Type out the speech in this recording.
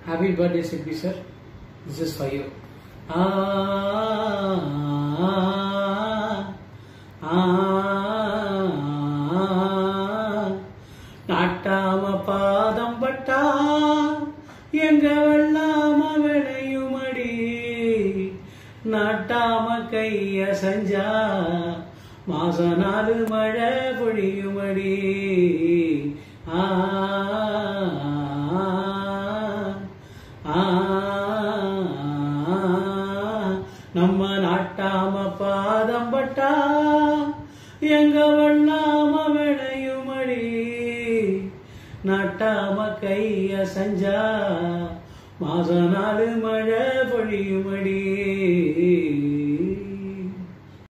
Happy birthday, Sippy sir. This is for you. Ah, ah, ah, நாட்டாம பாதம் பட்டா எங்க வெள்ளாம விளையுமடி நாட்டாம கைய செஞ்சா மாச நாலு மழை பொழியுமடி ஆ ஆ, நம்ம நாட்டாம பாதம் பட்டா எங்க வண்ணாம விளையுமடி நாட்டாம கைய செஞ்சா மாச நாலு மழை பொழியுமடி